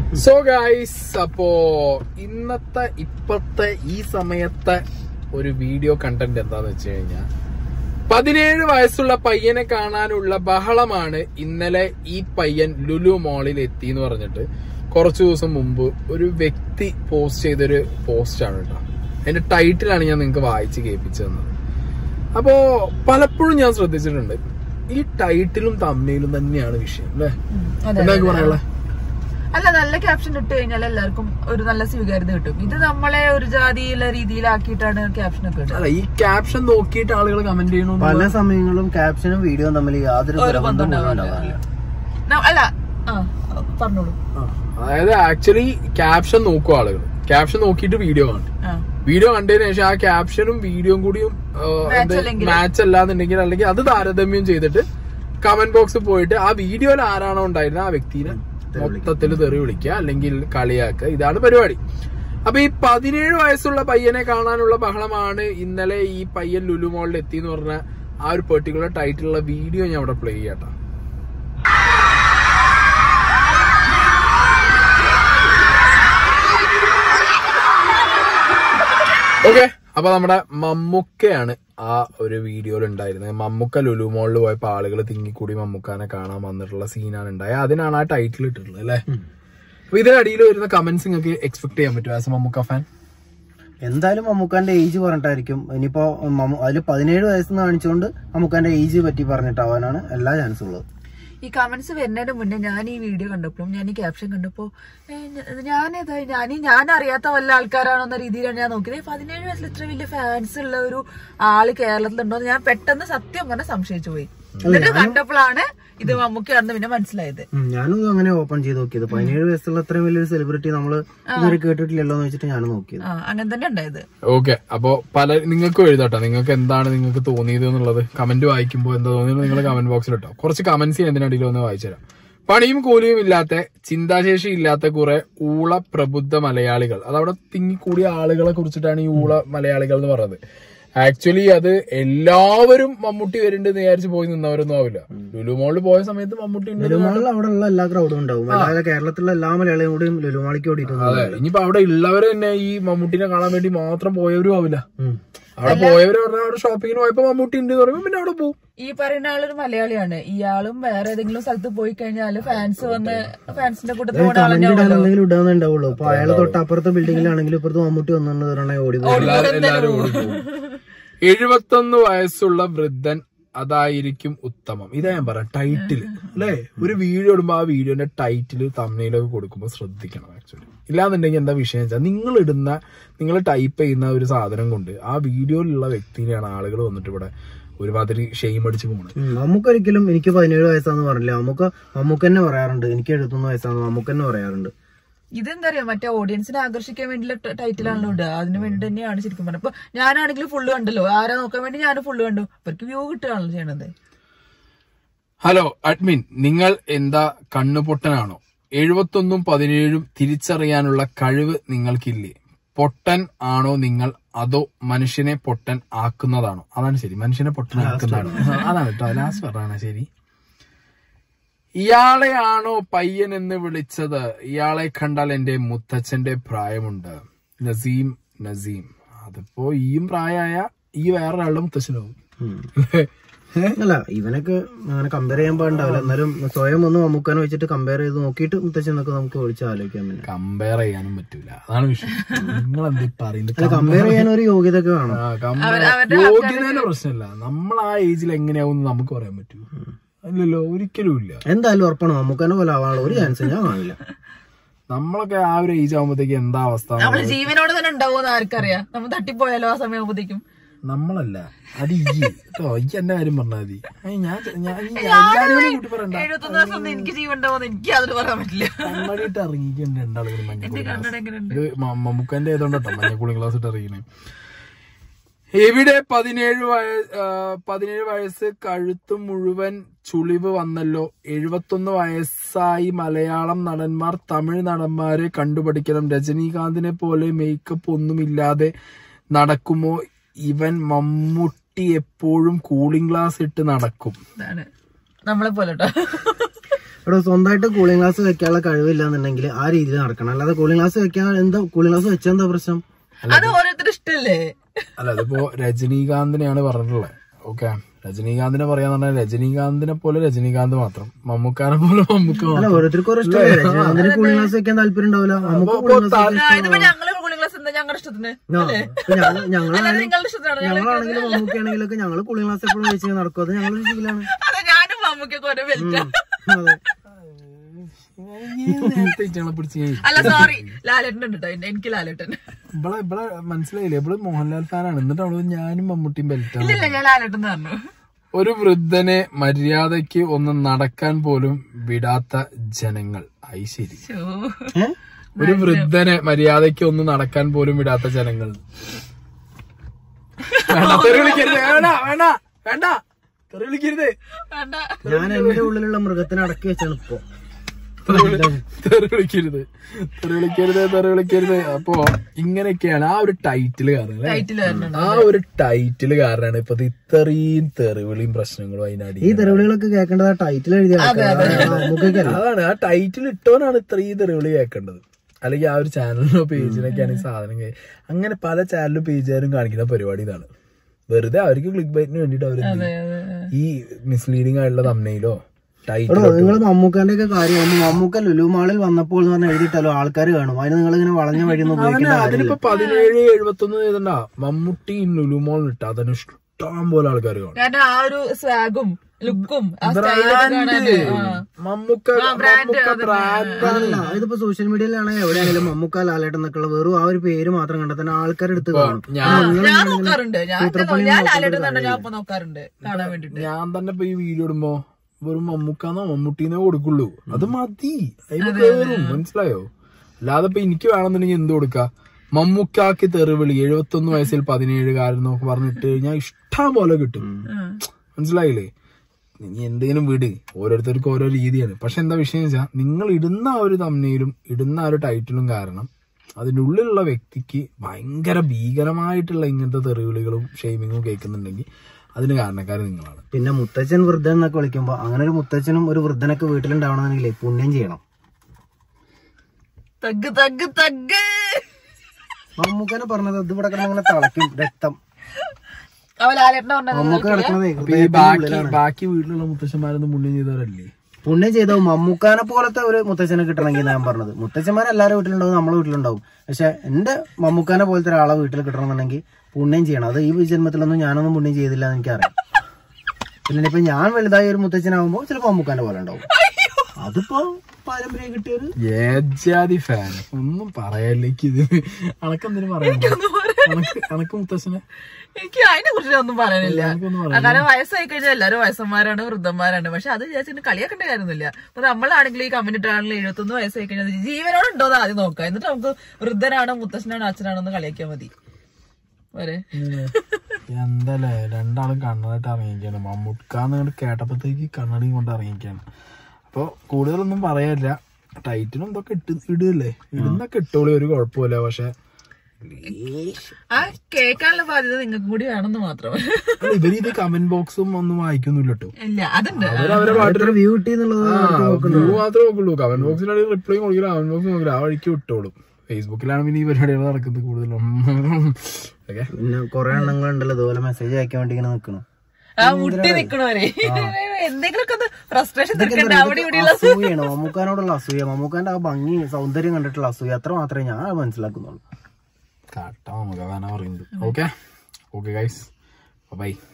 So guys അപ്പോ ഇന്നത്തെ ഇപ്പത്തെ ഈ സമയത്തെ ഒരു വീഡിയോ കണ്ടന്റ് എന്താന്ന് വെച്ച് കഴിഞ്ഞാൽ പതിനേഴ് വയസ്സുള്ള പയ്യനെ കാണാനുള്ള ബഹളമാണ് ഇന്നലെ ഈ പയ്യൻ ലുലു മോളിൽ എത്തി എന്ന് പറഞ്ഞിട്ട് കുറച്ചു ദിവസം മുമ്പ് ഒരു വ്യക്തി പോസ്റ്റ് ചെയ്തൊരു പോസ്റ്റാണ് കേട്ടോ അതിന്റെ ടൈറ്റിലാണ് ഞാൻ നിങ്ങൾക്ക് വായിച്ച് കേൾപ്പിച്ചു തന്നത് അപ്പോ പലപ്പോഴും ഞാൻ ശ്രദ്ധിച്ചിട്ടുണ്ട് ഈ ടൈറ്റിലും തമ്മയിലും തന്നെയാണ് വിഷയം അല്ലേ അതെ, എന്താ അതെ. പറയാനുള്ള അല്ല നല്ല ക്യാപ്ഷൻ ഇട്ട് കഴിഞ്ഞാൽ എല്ലാവർക്കും ഒരു നല്ല സ്വീകാര്യത കിട്ടും ഇത് നമ്മളെ ഒരു ജാതിയിലെ രീതിയിലാക്കിയിട്ടാണ് ക്യാപ്ഷൻ ഒക്കെ ഇടുന്നത് അല്ല ഈ ക്യാപ്ഷൻ നോക്കിയിട്ട് ആളുകൾ കമന്റ് ചെയ്യണു പല സമയങ്ങളും ക്യാപ്ഷനും വീഡിയോയും തമ്മിൽ യാതൊരു ഒരു ബന്ധം ബന്ധവും ഉണ്ടാവാറില്ല. ഉണ്ടാവാറില്ല ന- അല്ല ആ പറഞ്ഞോളൂ അതായത് ആക്ച്വലി ക്യാപ്ഷൻ നോക്കും ആളുകൾ ക്യാപ്ഷൻ നോക്കിയിട്ട് വീഡിയോ കാണും ആ വീഡിയോ കണ്ടതിന് ശേഷം ആ ക്യാപ്ഷനും വീഡിയോയും കൂടിയും Match അല്ലെങ്കിൽ? മാച്ച് അല്ലാന്നുണ്ടെങ്കിൽ അല്ലെങ്കിൽ അത് താരതമ്യം ചെയ്തിട്ട് കമന്റ് ബോക്സിൽ പോയിട്ട് ആ വീഡിയോയിൽ ആരാണോ ഉണ്ടായിരുന്നത് ആ വ്യക്തിനെ മൊത്തത്തിൽ തെറി വിളിക്കുക അല്ലെങ്കിൽ കളിയാക്കുക ഇതാണ് പരിപാടി അപ്പൊ ഈ പതിനേഴ് വയസ്സുള്ള പയ്യനെ കാണാനുള്ള ബഹളമാണ് ഇന്നലെ ഈ പയ്യൻ ലുലു മോളിൽ എത്തി എന്ന് പറഞ്ഞ ആ ഒരു പെർട്ടിക്കുലർ ടൈറ്റിലുള്ള വീഡിയോ ഞാൻ അവിടെ പ്ലേ ചെയ്യട്ടോ ഓക്കെ അപ്പൊ നമ്മുടെ മമ്മൂക്കയാണ് ആ ഒരു വീഡിയോയിൽ ഉണ്ടായിരുന്നത് മമ്മൂക്ക ലുലു മോളിൽ പോയപ്പോ ആളുകൾ തിങ്ങിക്കൂടി മമ്മൂക്കാനെ കാണാൻ വന്നിട്ടുള്ള സീനാണ് ഉണ്ടായത് അതിനാണ് ആ ടൈറ്റിൽ ഇട്ടിട്ടുള്ളത് അല്ലെ അപ്പൊ ഇതിനടിയിൽ വരുന്ന കമന്റ്സ് നിങ്ങൾക്ക് എക്സ്പെക്ട് ചെയ്യാൻ പറ്റും ആസ് എ മമ്മൂക്ക ഫാൻ എന്തായാലും മമ്മൂക്കാന്റെ ഏജ് പറഞ്ഞിട്ടായിരിക്കും ഇനിയിപ്പോ മമ്മൂ- അതില് പതിനേഴ് വയസ്സെന്ന് കാണിച്ചുകൊണ്ട് മമ്മൂക്കാന്റെ ഏജ് പറ്റി പറഞ്ഞിട്ടാവാനാണ് എല്ലാ ചാൻസും ഉള്ളത് ഈ കമന്റ്സ് വരുന്നതിന് മുന്നേ ഞാൻ ഈ വീഡിയോ കണ്ടപ്പോഴും ഞാൻ ഈ ക്യാപ്ഷൻ കണ്ടപ്പോ ഏ, ഞ- ഞാനേതാ ഞാൻ ഈ ഞാൻ അറിയാത്ത വല്ല ആൾക്കാരാണോ എന്ന രീതിയിലാണ് ഞാൻ നോക്കിയത് ഏ, പതിനേഴ് വയസ്സിൽ ഇത്ര വലിയ ഫാൻസ് ഉള്ള ഒരു ആള് കേരളത്തിലുണ്ടോ എന്ന് ഞാൻ പെട്ടെന്ന് സത്യം പറഞ്ഞ സംശയിച്ചു പോയി എന്നിട്ട് കണ്ടപ്പോഴാണ് ഇത് മമ്മൂക്കാണെന്ന് പിന്നെ മനസ്സിലായത് ഉം, ഞാനും ഇത് അങ്ങനെ ഓപ്പൺ ചെയ്ത് നോക്കിയത് പതിനേഴ് വയസ്സുള്ള അത്രയും വലിയൊരു സെലിബ്രിറ്റി നമ്മള് ഇതുവരെ കേട്ടിട്ടില്ലല്ലോ എന്ന് വെച്ചിട്ട് ഞാൻ നോക്കിയത് ആ അങ്ങനെ തന്നെ ഉണ്ടായത് ഓക്കെ അപ്പോ പല നിങ്ങൾക്ക് എഴുതാട്ടോ നിങ്ങൾക്ക് എന്താണ് നിങ്ങൾക്ക് തോന്നിയത് എന്നുള്ളത് കമന്റ് വായിക്കുമ്പോൾ എന്താ തോന്നിയത് നിങ്ങൾ കമന്റ് ബോക്സിൽ ഇട്ടോ കുറച്ച് കമന്റ്സ് ചെയ്യുന്നതിനടിയിൽ ഒന്ന് വായിച്ചുതരാം പണിയും കൂലിയും ഇല്ലാത്ത ചിന്താശേഷി ഇല്ലാത്ത കുറെ ഊള പ്രബുദ്ധ മലയാളികൾ അതവിടെ തിങ്ങിക്കൂടിയ ആളുകളെ കുറിച്ചിട്ടാണ് ഈ ഊള മലയാളികൾ എന്ന് പറയുന്നത് ആക്ച്വലി അത് എല്ലാവരും മമ്മൂട്ടി വരുന്നുണ്ട് വിചാരിച്ച് പോയി നിന്നവരൊന്നും ആവില്ല ലുലു മോളിൽ പോയ സമയത്ത് മമ്മൂട്ടി ഉണ്ട് ലുലുമാളിൽ അവിടെ ഉള്ള എല്ലാ ക്രൗഡും ഉണ്ടാവും അല്ലാതെ കേരളത്തിലുള്ള എല്ലാ മലയാളികളും കൂടിയും ലുലുമാളിക്ക് ഓടിയിട്ടൊന്നും അതെ ഇനിയിപ്പോ അവിടെ ഉള്ളവർ തന്നെ ഈ മമ്മൂട്ടിനെ കാണാൻ വേണ്ടി മാത്രം പോയവരും ആവില്ല അവിടെ പോയവര് പറഞ്ഞാൽ അവിടെ ഷോപ്പിങ്ങിന് പോയപ്പോ മമ്മൂട്ടി ഉണ്ട് എന്ന് പറയുമ്പോ പിന്നെ അവിടെ പോകും ഈ പറയുന്ന ആളൊരു മലയാളിയാണ് ഇയാളും വേറെ ഏതെങ്കിലും സ്ഥലത്ത് പോയി കഴിഞ്ഞാല് ഫാൻസ് വന്ന് ഫാൻസിന്റെ കൂട്ടത്തിൽ പോണ ആളെ കമന്റ് ഇടാനെന്തെങ്കിലും ഇടാന്നേ ഉണ്ടാവുള്ളൂ ഇപ്പൊ അയാളെ തൊട്ട് അപ്പുറത്തെ ബിൽഡിങ്ങിലാണെങ്കിലും ഇപ്പുറത്ത് മമ്മൂട്ടി വന്നിട്ട് പറഞ്ഞാൽ ഓടി പോകും എല്ലാവരും എല്ലാവരും ഓടി പോകും എഴുപത്തൊന്ന് വയസ്സുള്ള വൃദ്ധൻ അതായിരിക്കും ഉത്തമം ഇതാ ഞാൻ പറയാം ടൈറ്റില് അല്ലേ ഒരു വീഡിയോ ഇടുമ്പോ ആ വീഡിയോന്റെ ടൈറ്റില് തമ്മിലൊക്കെ കൊടുക്കുമ്പോൾ ശ്രദ്ധിക്കണം ആക്ച്വലി ഇല്ലാന്നുണ്ടെങ്കിൽ എന്താ വിഷയം വെച്ചാൽ നിങ്ങൾ ഇടുന്ന നിങ്ങൾ ടൈപ്പ് ചെയ്യുന്ന ഒരു സാധനം കൊണ്ട് ആ വീഡിയോയിലുള്ള വ്യക്തിനെയാണ് ആളുകൾ വന്നിട്ട് ഇവിടെ ഒരുമാതിരി ഷെയിം അടിച്ച് പോകുന്നത് ഉം, നമുക്കൊരിക്കലും എനിക്ക് പതിനേഴ് വയസ്സാന്ന് പറഞ്ഞില്ല നമുക്ക് നമുക്ക് തന്നെ പറയാറുണ്ട് എനിക്ക് എഴുപത്തൊന്ന് വയസ്സാന്ന് നമുക്ക് തന്നെ പറയാറുണ്ട് ഇതെന്താ പറയാ മറ്റേ ഓഡിയൻസിനെ ആകർഷിക്കാൻ വേണ്ടിയുള്ള ടൈറ്റിലാണല്ലോ ഇടുക അതിന് വേണ്ടി തന്നെയാണ് ശരിക്കും പറഞ്ഞത് അപ്പൊ ഞാനാണെങ്കിൽ ഫുള്ള് കണ്ടല്ലോ ആരാ നോക്കാൻ വേണ്ടി ഞാൻ ഫുള്ള് കണ്ടു അവർക്ക് വ്യൂ കിട്ടുകയാണല്ലോ ചെയ്യണത് ഹലോ അഡ്മിൻ നിങ്ങൾ എന്താ കണ്ണുപൊട്ടനാണോ എഴുപത്തൊന്നും പതിനേഴും തിരിച്ചറിയാനുള്ള കഴിവ് നിങ്ങൾക്കില്ലേ പൊട്ടൻ ആണോ നിങ്ങൾ അതോ മനുഷ്യനെ പൊട്ടൻ ആക്കുന്നതാണോ അതാണ് ശരി മനുഷ്യനെ പൊട്ടൻ ആക്കുന്നതാണ് അതാണ് കേട്ടോ ലാസ്റ്റ് പറഞ്ഞാണ് ശരി ഇയാളെ ആണോ പയ്യൻ എന്ന് വിളിച്ചത് ഇയാളെ കണ്ടാൽ എന്റെ മുത്തച്ഛന്റെ പ്രായമുണ്ട് നസീം നസീം അതിപ്പോ ഈയും പ്രായമായ ഈ വേറൊരാളുടെ മുത്തച്ഛനാവും അല്ല ഇവനൊക്കെ അങ്ങനെ കമ്പയർ ചെയ്യാൻ പാടുണ്ടാവില്ല എന്നാലും സ്വയം ഒന്ന് മമ്മൂക്കാനെ വെച്ചിട്ട് കമ്പയർ ചെയ്ത് നോക്കിയിട്ട് മുത്തച്ഛനൊക്കെ നമുക്ക് ഒഴിച്ച് ആലോചിക്കാൻ പിന്നെ കമ്പയർ ചെയ്യാനും പറ്റൂല അതാണ് വിഷയം നിങ്ങൾ എന്ത് പറയുന്നത് കമ്പയർ ചെയ്യാൻ ഒരു യോഗ്യത ഒക്കെ വേണം ആ, compare- യോഗ്യതയുടെ പ്രശ്നമില്ല നമ്മൾ ആ ഏജിൽ എങ്ങനെയാവും നമുക്ക് പറയാൻ പറ്റൂ അല്ലല്ലോ ഒരിക്കലും ഇല്ല എന്തായാലും ഉറപ്പാണ് മമ്മൂക്കാനെ പോലെ ആവാനുള്ള ഒരു ചാൻസ് ഞാൻ കാണില്ല നമ്മളൊക്കെ ആ ഒരു ഏജ് ആകുമ്പോഴത്തേക്ക് എന്താ അവസ്ഥ നമ്മള് ജീവനോട് തന്നെ ഉണ്ടാവുമെന്ന് ആർക്കറിയാം നമ്മൾ തട്ടിപ്പോയാലോ ആ സമയമാകുമ്പോഴത്തേക്കും നമ്മളല്ല അത് ഈ കേട്ടോ ഈ എന്റെ കാര്യം പറഞ്ഞാൽ മതി ഏയ് ഞാൻ ഞാൻ ഈ എല്ലാവരും കൂടി കൂട്ടി പറയണ്ട എഴുപത്തൊന്ന് ദിവസം ഒന്നും എനിക്ക് ജീവൻ ഉണ്ടാവുമെന്ന് എനിക്ക് യാതൊരു പറയാൻ പറ്റില്ല കണ്ണടിയിട്ട് ഇറങ്ങിയിട്ടുണ്ട് രണ്ടാളുകളും മഞ്ഞക്കുളി കണ്ണട ഗ്ലാസ് എങ്ങനെയുണ്ട് ഇത് മ- മമ്മൂക്കന്റെ ഏതോണ്ടോ മഞ്ഞക്കുളി ഗ്ലാസ് ഇട്ട് ഇറങ്ങിണേ എവിടെ പതിനേഴ് വയസ്സ് പതിനേഴ് വയസ്സ് കഴുത്ത് മുഴുവൻ ചുളിവ് വന്നല്ലോ എഴുപത്തൊന്ന് വയസ്സായി മലയാളം നടന്മാർ തമിഴ് നടന്മാരെ കണ്ടുപഠിക്കണം രജനീകാന്തിനെ പോലെ മേക്കപ്പ് ഒന്നുമില്ലാതെ നടക്കുമോ ഇവൻ മമ്മൂട്ടി എപ്പോഴും കൂളിംഗ് ഗ്ലാസ് ഇട്ട് നടക്കും ഇതാണ് നമ്മളെ പോലെ കേട്ടോ ഇവിടെ സ്വന്തമായിട്ട് കൂളിംഗ് ഗ്ലാസ് വെക്കാനുള്ള കഴിവില്ല എന്നുണ്ടെങ്കിൽ ആ രീതിയിൽ നടക്കണം അല്ലാതെ കൂളിംഗ് ഗ്ലാസ് വെക്കാൻ എന്താ കൂളിംഗ് ഗ്ലാസ് വെച്ചാൽ എന്താ പ്രശ്നം അത് ഓരോരുത്തർ ഇഷ്ടല്ലേ അല്ല അതിപ്പോ രജനീകാന്തിനെയാണ് പറഞ്ഞിട്ടുള്ളത് ഓക്കെ രജനീകാന്തിനെ പറയാന്ന് പറഞ്ഞാൽ രജനീകാന്തിനെ പോലെ രജനീകാന്ത് മാത്രം മമ്മൂക്കാനെ പോലെ മമ്മൂക്ക അല്ല മാത്രം ഓരോരുത്തർക്കും ഓരോ ഇഷ്ടമല്ലേ അതിന് കൂളിംഗ് ഗ്ലാസ് വെക്കാൻ താല്പര്യം ഉണ്ടാവില്ല നമുക്ക് കൂളിംഗ് ഗ്ലാസ് ആ, ഇതിപ്പോ ഞങ്ങള് കൂളിംഗ് ക്ലാസ് എന്താ ഞങ്ങളുടെ ഇഷ്ടത്തിന് അല്ലേ അല്ലാതെ ഞങ്ങളാണ് നിങ്ങളുടെ ഇഷ്ടത്തിനാണ് ഞങ്ങളാണെങ്കിലും മമ്മൂക്കാണെങ്കിലൊക്കെ ഞങ്ങള് കൂളിംഗ് ഗ്ലാസ് എപ്പോഴും വെച്ച് നടക്കും അത് ഞങ്ങളൊരു ശീലാണ് അതെ ഞാനും മമ്മൂക്കൊക്കെ ഓരോ ബെൽറ്റ് അതെ നേരത്തെ ഇറ്റങ്ങളെ പിടിച്ച് കഴിഞ്ഞു അല്ല സോറി ലാലേട്ടൻ ഉണ്ട് കേട്ടോ എനിക്ക് ലാലേട്ടൻ ഇവിടെ ഇവിടെ മനസ്സിലായില്ലേ ഇവിടെ മോഹൻലാൽ ഫാനാണ് എന്നിട്ട് അവള് ഞാനും മമ്മൂട്ടിയും ബെൽറ്റാണ് ഇല്ലില്ല ഞാൻ ലാലേട്ടൻ എന്ന് പറഞ്ഞു ഒരു വൃദ്ധനെ മര്യാദയ്ക്ക് ഒന്ന് നടക്കാൻ പോലും വിടാത്ത ജനങ്ങൾ ഐ ശരി ശോ. ഏ? ഒരു വൃദ്ധനെ മര്യാദയ്ക്ക് ഒന്ന് നടക്കാൻ പോലും വിടാത്ത ജനങ്ങൾ വേണ്ട, തെറി വിളിക്കരുത് വേണ്ട വേണ്ട വേണ്ട തെറി വിളിക്കരുത് വേണ്ട ഞാൻ എന്റെ ഉള്ളിലുള്ള മൃഗത്തിനെ അടക്കി വെച്ചാണ് ഇപ്പൊ തെറി വിളി- തെറി വിളിക്കരുത് തെറി വിളിക്കരുത് തെറി വിളിക്കരുത് അപ്പോ ഇങ്ങനെയൊക്കെയാണ് ആ ഒരു ടൈറ്റിൽ കാരണം അല്ലേ? ടൈറ്റിൽ വരണം ആ ഒരു ടൈറ്റിൽ കാരണമാണ് ഇപ്പൊ ഇത് ഇത്രയും തെറിവിളിയും പ്രശ്നങ്ങളും ഈ അതിനടി തെരുവിളികളൊക്കെ കേൾക്കേണ്ടത് ആ ടൈറ്റിൽ എഴുതിയ നമുക്കൊക്കെയല്ല അതാണ് ആ ടൈറ്റിൽ ഇട്ടവനാണ് ഇത്രയും തെറിവിളി കേൾക്കേണ്ടത് അല്ലെങ്കിൽ ആ ഒരു ചാനലിലോ പേജിനൊക്കെയാണ് ഈ സാധനം കേ- അങ്ങനെ പല ചാനലും പേജുകാരും കാണിക്കുന്ന പരിപാടി ഇതാണ് വെറുതെ അവർക്ക് ക്ലിക്ക് ബൈറ്റിന് വേണ്ടിട്ട് അവർ ഈ മിസ്ലീഡിംഗ് ആയിട്ടുള്ള തമ്മയിലോ ടൈറ്റിൽ എടോ നിങ്ങൾ മമ്മൂക്കാന്റെ ഒക്കെ കാര്യം മമ്മൂക്ക ലുലു മാളിൽ വന്നപ്പോൾ എന്ന് പറഞ്ഞാൽ എഴുതിയിട്ടല്ലോ ആൾക്കാർ കാണും അതിന് നിങ്ങൾ ഇങ്ങനെ വളഞ്ഞ വഴിയൊന്നും ഉപയോഗിക്കേണ്ട കാര്യമില്ല അതിനിപ്പോ പതിനേഴ് എഴുപത്തൊന്ന് എഴുതണ്ട മമ്മൂട്ടി ലുലുമോൾ ഇട്ട അതിന് ഇഷ്ടം പോലെ ആൾക്കാർ കാണും കാരണം ആ ഒരു സ്വാഗും ലുക്കും ആ സ്റ്റൈലൊക്കെ കാണാന് ആ. മമ്മൂക്ക brand, മമ്മൂക്ക അതന്നെ. ബ്രാൻഡ് അതല്ല ഇതിപ്പോ സോഷ്യൽ മീഡിയയിലാണെങ്കിൽ എവിടെയാണെങ്കിലും മമ്മൂക്ക ലാലേട്ടൻ എന്നൊക്കെയുള്ള വെറും ആ ഒരു പേര് മാത്രം കണ്ടാൽ തന്നെ ആൾക്കാരെടുത്ത് കാണും ഞാൻ ഞാൻ നോക്കാറുണ്ട് ഞാൻ ഞാൻ ലാലേട്ടൻ തന്നെ ഞാൻ ഇപ്പൊ നോക്കാറുണ്ട് കാണാൻ വേണ്ടിട്ട് ഞാൻ തന്നെ ഇപ്പൊ ഈ വീഡിയോ ഇടുമ്പോ വെറും മമ്മൂക്കാന്നോ മമ്മൂട്ടീന്നോ കൊടുക്കുള്ളൂ അത് മതി അതിന് കേറും മനസ്സിലായോ അല്ലാതെ ഇപ്പൊ എനിക്ക് വേണമെന്നുണ്ടെങ്കിൽ എന്ത് കൊടുക്ക മമ്മൂക്കാക്ക് തെറിവിളി എഴുപത്തൊന്ന് വയസ്സിൽ പതിനേഴുകാരൻ എന്നൊക്കെ പറഞ്ഞിട്ട് കഴിഞ്ഞാൽ ഇഷ്ടം പോലെ കിട്ടും മനസ്സിലായില്ലേ നീ എന്തെങ്കിലും വിട് ഓരോരുത്തർക്കും ഓരോ രീതിയാണ് പക്ഷെ എന്താ വിഷയം വെച്ചാൽ നിങ്ങൾ ഇടുന്ന ആ ഒരു തമ്മയിലും ഇടുന്ന ആ ഒരു ടൈറ്റിലും കാരണം അതിൻ്റെ ഉള്ളിലുള്ള വ്യക്തിക്ക് ഭയങ്കര ഭീകരമായിട്ടുള്ള ഇങ്ങനത്തെ തെറിവിളികളും ഷെയ്മിങ്ങും കേൾക്കുന്നുണ്ടെങ്കിൽ അതിന് കാരണക്കാരൻ നിങ്ങളാണ് പിന്നെ മുത്തച്ഛൻ വൃദ്ധൻ എന്നൊക്കെ വിളിക്കുമ്പോ അങ്ങനെ ഒരു മുത്തച്ഛനും ഒരു വൃദ്ധനൊക്കെ വീട്ടിലുണ്ടാവണമെന്നെങ്കിലേ പുണ്യം ചെയ്യണം തഗ് തഗ് തഗ് മമ്മൂക്കനെ പറഞ്ഞത് ഇത് ഇവിടെ കിടന്ന് ഇങ്ങനെ തിളയ്ക്കും രക്തം അവ ലാലേട്ടനെ പറഞ്ഞത് മമ്മൂക്ക കിടക്കണതേ അപ്പൊ ഈ ബാക്കി ബാക്കി വീട്ടിലുള്ള മുത്തശ്ശന്മാരൊന്നും പുണ്യം ചെയ്തവരല്ലേ പുണ്യം ചെയ്തോ മമ്മൂക്കാനെ പോലത്തെ ഒരു മുത്തച്ഛനെ കിട്ടണമെങ്കിൽ ഞാൻ പറഞ്ഞത് മുത്തച്ഛന്മാർ എല്ലാവരും വീട്ടിലുണ്ടാവും നമ്മളെ വീട്ടിലുണ്ടാവും പക്ഷെ എന്റെ മമ്മൂക്കാനെ പോലത്തെ ഒരാളെ വീട്ടിൽ കിട്ടണമെന്നുണ്ടെങ്കിൽ പുണ്യം ചെയ്യണം അത് ഈ ജന്മത്തിലൊന്നും ഞാനൊന്നും പുണ്യം ചെയ്തില്ല എന്ന് എനിക്കറിയാം പിന്നെ ഇപ്പൊ ഞാൻ വലുതായ ഒരു മുത്തച്ഛനാവുമ്പോ ചിലപ്പോ മമ്മൂക്കാന്റെ പോലെ ഉണ്ടാവും അതിപ്പോ പാരമ്പര്യം കിട്ടിയൊരു ഏജാതി ഫാൻ ഒന്നും പറയാനില്ലേക്ക് ഇത് അണക്കെന്തിനു പറയാൻ അണക്ക് അണക്ക് മുത്തശ്ശനെ എനിക്ക് അതിനെ കുറിച്ച് ഒന്നും പറയാനില്ല എനിക്കൊന്നും ആ, കാരണം വയസ്സായി കഴിഞ്ഞാൽ എല്ലാവരും വയസ്സന്മാരാണ് വൃദ്ധന്മാരാണ് പക്ഷെ അത് വിചാരിച്ചിട്ട് കളിയാക്കേണ്ട കാര്യമൊന്നുമില്ല അപ്പൊ നമ്മളാണെങ്കിൽ ഈ കമന്റ് ഇട്ടാണെങ്കിൽ എഴുപത്തൊന്ന് വയസ്സായി കഴിഞ്ഞാൽ ജീവനോട് ഉണ്ടോ എന്ന് ആദ്യം നോക്കാം എന്നിട്ട് നമുക്ക് വൃദ്ധനാണോ മുത്തശ്ശനാണോ അച്ഛനാണോ എന്ന് കളിയാക്കിയാൽ മതി വരെ എന്തല്ലേ രണ്ടാളും കണ്ണായിട്ട് ഇറങ്ങിയിരിക്കാണ് മമ്മൂക്കാന്ന് അങ്ങോട്ട് കേട്ടപ്പോഴത്തേക്ക് കണ്ണടിയും കൊണ്ട് ഇറങ്ങിയിരിക്കാണ് അപ്പൊ കൂടുതലൊന്നും പറയാനില്ല ടൈറ്റിനും ഇതൊക്കെ ഇട്ട് ഇടുകയല്ലേ ഇടുന്നൊക്കെ ഇട്ടോളി ഒരു കുഴപ്പമില്ല പക്ഷെ ആ കേൾക്കാനുള്ള ബാധ്യത നിങ്ങൾക്കും കൂടി വേണമെന്ന് മാത്രം ഇവര് ഇത് കമന്റ് ബോക്സും ഒന്നും വായിക്കൊന്നുമില്ല കേട്ടോ ഇല്ല അതുണ്ട് അവരവരെ പാട്ടിൽ വ്യൂ കിട്ടി എന്നുള്ളത് വ്യൂ മാത്രമേ നോക്കുള്ളൂ കമന്റ് ബോക്സിനാണെങ്കിൽ റിപ്ലൈ കൊടുക്കില്ല കമന്റ് ബോക്സ് നോക്കില്ല ആ വഴിക്ക് വിട്ടോളും ഫേസ്ബുക്കിലാണ് പിന്നെ ഈ പരിപാടികൾ നടക്കുന്നത് കൂടുതലും ഓക്കെ പിന്നെ കുറെ എണ്ണങ്ങളുണ്ടല്ലോ ഇതുപോലെ മെസ്സേജ് അയക്കാൻ വേണ്ടി ഇങ്ങനെ നിൽക്കണം ആ മുട്ടി നിക്കണവരെ എന്തെങ്കിലുമൊക്കെ ഒന്ന് ഫ്രസ്ട്രേഷൻ തീർക്കണ്ട അവിടെ ഇവിടെയുള്ള അസൂയാണ് മമ്മൂക്കാനോടുള്ള അസൂയ മമ്മൂക്കാന്റെ ആ ഭംഗി സൗന്ദര്യം കണ്ടിട്ടുള്ള അസൂയ അത്ര മാത്രമേ ഞാൻ മനസ്സിലാക്കുന്നുള്ളൂ കാട്ടാ നമുക്ക് അതാണ് പറയുന്നത് ഓക്കെ ഓക്കെ ഗൈസ് ബൈ